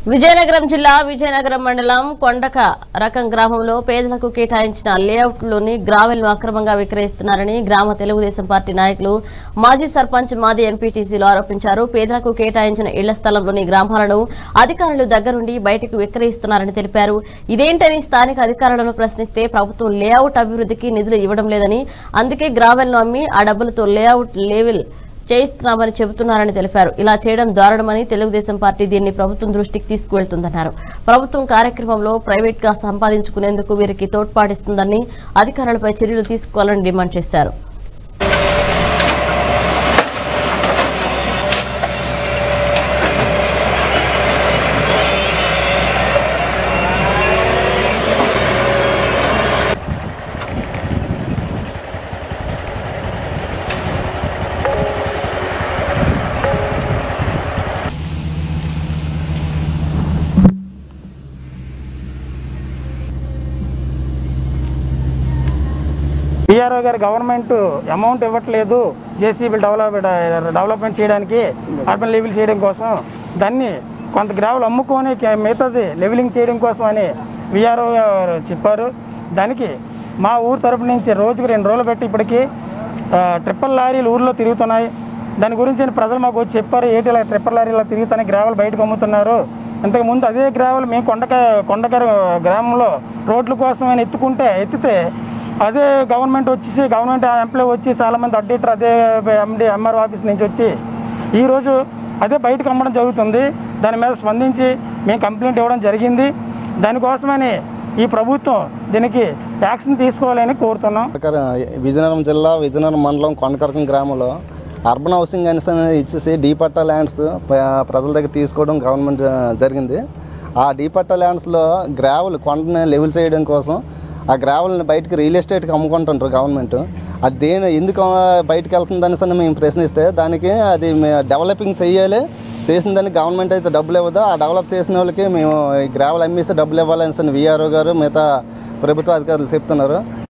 విజయనగరం జిల్లా విజయనగరం మండలం కొండక రకం గ్రామంలో పేదలకు కేటాయించిన లేఅవుట్లోని గ్రావెల్ ను అక్రమంగా విక్రయిస్తున్నారని గ్రామ తెలుగుదేశం పార్టీ నాయకులు మాజీ సర్పంచ్ మాజీ ఎంపీటీసీలు ఆరోపించారు పేదలకు కేటాయించిన ఇళ్ల స్థలంలోని గ్రామాలను అధికారులు దగ్గరుండి బయటకు విక్రయిస్తున్నారని తెలిపారు ఇదేంటని స్థానిక అధికారులను ప్రశ్నిస్తే ప్రభుత్వం లేఅవుట్ అభివృద్ధికి నిధులు ఇవ్వడం లేదని అందుకే గ్రావెల్ ను అమ్మి ఆ డబ్బులతో లేఅవుట్ లెవెల్ చేయిస్తున్నామని చెబుతున్నారని తెలిపారు ఇలా చేయడం దారుణమని తెలుగుదేశం పార్టీ దీన్ని ప్రభుత్వం దృష్టికి తీసుకువెళ్తుందన్నారు ప్రభుత్వం కార్యక్రమంలో ప్రైవేట్ గా సంపాదించుకునేందుకు వీరికి తోడ్పాటిస్తుందని అధికారులపై చర్యలు తీసుకోవాలని డిమాండ్ చేశారు పిఆర్ఓ గారు గవర్నమెంట్ అమౌంట్ ఇవ్వట్లేదు జేసీబీ డెవలప్ డెవలప్మెంట్ చేయడానికి అర్బన్ లెవెల్ చేయడం కోసం దాన్ని కొంత గ్రావులు అమ్ముకొని కే- మిగతాది లెవెలింగ్ చేయడం కోసం అని విఆర్ఓ గారు చెప్పారు దానికి మా ఊరు తరపు నుంచి రోజుకు రెండు రోజులు పెట్టి ఇప్పటికీ ఆ, ట్రిపుల్ లారీలు ఊర్లో తిరుగుతున్నాయి దాని గురించి ప్రజలు మాకు వచ్చి చెప్పారు ఏంటి ఇలా ట్రిపుల్ లారీలు ఇలా తిరుగుతున్నాయి గ్రావెల్ బయటకు అమ్ముతున్నారు ఇంతకు ముందు అదే గ్రావెల్ మేము కొండక కొండకర గ్రామంలో రోడ్ల కోసం అని ఎత్తుకుంటే ఎత్తితే అదే గవర్నమెంట్ వచ్చేసి గవర్నమెంట్ ఎంప్లాయ్ వచ్చి చాలామంది అడ్డేటర్ అదే ఎండి ఎంఆర్ ఆఫీస్ నుంచి వచ్చి ఈరోజు అదే బయటకు అమ్మడం జరుగుతుంది దాని మీద స్పందించి మేము కంప్లైంట్ ఇవ్వడం జరిగింది దానికోసమని ఈ ప్రభుత్వం దీనికి యాక్షన్ తీసుకోవాలని కోరుతున్నాం కొండకర విజయనగరం జిల్లా విజయనగరం మండలం కొండకరకం గ్రామంలో అర్బన్ హౌసింగ్ అనేసి అనేది ఇచ్చేసి డీపట్టా ల్యాండ్స్ ప- ప్రజల దగ్గర తీసుకోవడం గవర్నమెంట్ ఆ, జరిగింది ఆ డీపట్టా ల్యాండ్స్లో గ్రావెల్ కొండని లెవెల్ చేయడం కోసం ఆ గ్రావెల్ని బయటకు రియల్ ఎస్టేట్కి అమ్ముకుంటుంటారు గవర్నమెంట్ అది దేని ఎందుకు ఆ, బయటకు వెళ్తుంది అనేసి అని మేము ప్రశ్నిస్తే దానికి అది మే- డెవలపింగ్ చేయాలి చేసిన దానికి గవర్నమెంట్ అయితే డబ్బులు ఇవ్వదు ఆ డెవలప్ చేసిన వాళ్ళకి మేము ఈ గ్రావెల్ అమ్మేసి డబ్బులు ఇవ్వాలనేసి విఆర్ఓ గారు మిగతా ప్రభుత్వ అధికారులు చెప్తున్నారు